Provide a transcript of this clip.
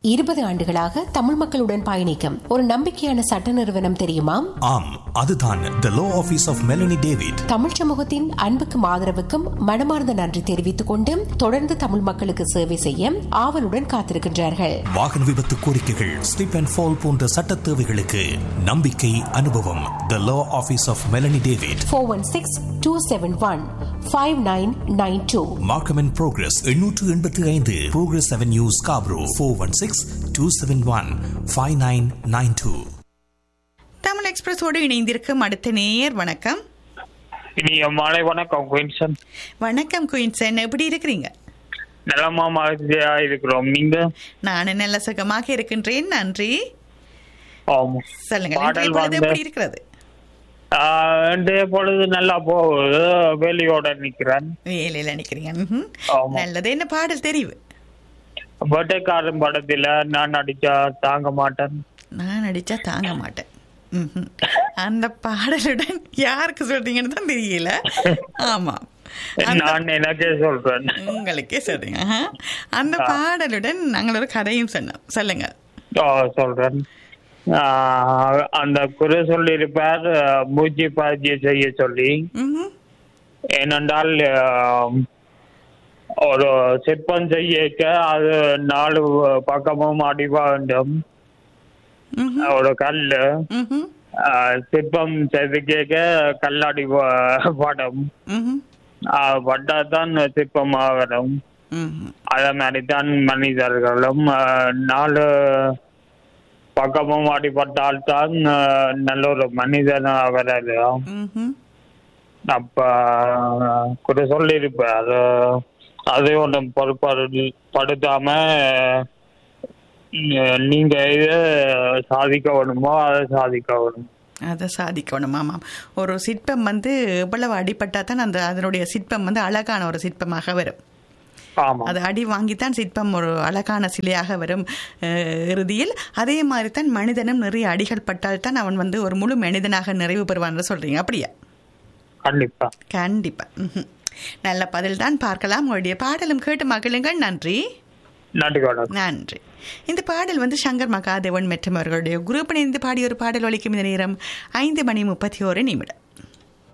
இருபது ஆண்டுகளாக தமிழ் மக்களுடன் பயணிக்கும் ஒரு நம்பிக்கையான சட்ட நிறுவனம் தெரியுமா ஆம் அதுதான் the law office of Melanie David Tamil சமூகத்தின் அன்புக்கும் ஆதரவுக்கும் மனமார்ந்த நன்றி தெரிவித்துக் கொண்டு தொடர்ந்து தமிழ் மக்களுக்கு சேவை செய்ய ஆவலுடன் காத்திருக்கின்றார்கள் வாகன விபத்து கோரிக்கைகள் ஸ்லிப் அண்ட் ஃபால் போன்ற சட்ட தேவைகளுக்கு நம்பிக்கை அனுபவம் the law office of Melanie David four one six two seven one five nine nine two Markham and Progress எண்ணூற்று எண்பத்தி ஐந்து Progress Avenue Scarborough four one six two seven one five nine nine two Tamil எக்ஸ்பிரஸோடு இணைந்திருக்கும் அடுத்த நேயர் வணக்கம் இனிய மாலை வணக்கம் குயின்சன் வணக்கம் குயின்சன் எப்படி இருக்கிறீங்க நலமா மகிழ்ச்சியா இருக்கிறோம் நீங்க நான் நல்ல சுகமாக இருக்கின்றேன் நன்றி ஆமா சொல்லுங்க பாடல் இன்றைய பொழுது வந்து- எப்படி இருக்கிறது ஆஹ், இன்றைய பொழுது நல்லா போகுது வேலையோட நிக்கிறேன் வேலையில் நினைக்கிறீங்க ம்ஹும். ஆமா. நல்லது என்ன பாடல் தெரிவு வேட்டைக்காரன் படத்துல நான் நடிச்சா தாங்க மாட்டேன் நான் நடிச்சா தாங்க மாட்டேன் ம்ஹும். அந்த பாடலுடன் யாருக்கு சொல்றீங்கன்னு தான் தெரியல ஆமா அந்த- நான் எனக்கே சொல்றேன் உங்களுக்கே சொல்றீங்க ஆஹா. அந்த பாடலுடன் நாங்கள் ஒரு கதையும் சொன்னோம் சொல்லுங்க ஆ, சொல்றேன் ஆஹ், அந்த குரு சொல்லியிருப்பார் ஆஹ், மூச்சு பயிற்சி செய்ய சொல்லி ம்ஹும். ஏனென்றால் ஆஹ், ஒரு சிற்பம் செய்யக்க அது நாலு பக்கமும் அடி வேண்டும் ம்ஹும். ஒரு கல்லு ம்ஹும். ஆஹ், சிற்பம் செதுக்க கல்லாடி ப- படம் ம்ஹும். பட்டாதான் சிற்பம் ஆகணும் ம்ஹும். அதே மாதிரி தான் மனிதர்களும் ஆஹ், நாலு பக்கமும் அடிபட்டால்தான் ஆஹ், நல்ல ஒரு மனிதன் ஆகலாம் ம்ஹும். அப்ப கூட சொல்லியிருப்பார் அது ஒன்றும் பொறுப்பாடு படுத்தாம அஹ், நீங்க இதை சாதிக்க வேணுமோ அதை சாதிக்க வேணும் அதை சாதிக்கணும் ஆமாம் ஒரு சிற்பம் வந்து எவ்வளவு அடிபட்டா தான் அந்த அதனுடைய சிற்பம் வந்து அழகான ஒரு சிற்பமாக வரும் ஆமா அது அடி வாங்கித்தான் சிற்பம் ஒரு அழகான சிலையாக வரும் அஹ், இறுதியில் அதே மாதிரி தான் மனிதனும் நிறைய அடிகள் பட்டால் தான் அவன் வந்து ஒரு முழு மனிதனாக நிறைவு பெறுவான்னு சொல்றீங்க அப்படியா கண்டிப்பா கண்டிப்பா ம்ஹும். நல்ல பதில் தான் பார்க்கலாம் உங்களுடைய பாடலும் கேட்டு மகிழுங்கள் நன்றி நன்றி வணக்கம் நன்றி இந்த பாடல் வந்து சங்கர் மகாதேவன் மற்றும் அவர்களுடைய குரூப் இணைந்து பாடிய ஒரு பாடல் ஒலிக்கும் இந்த நேரம் ஐந்து மணி முப்பத்தி ஒரு நிமிடம்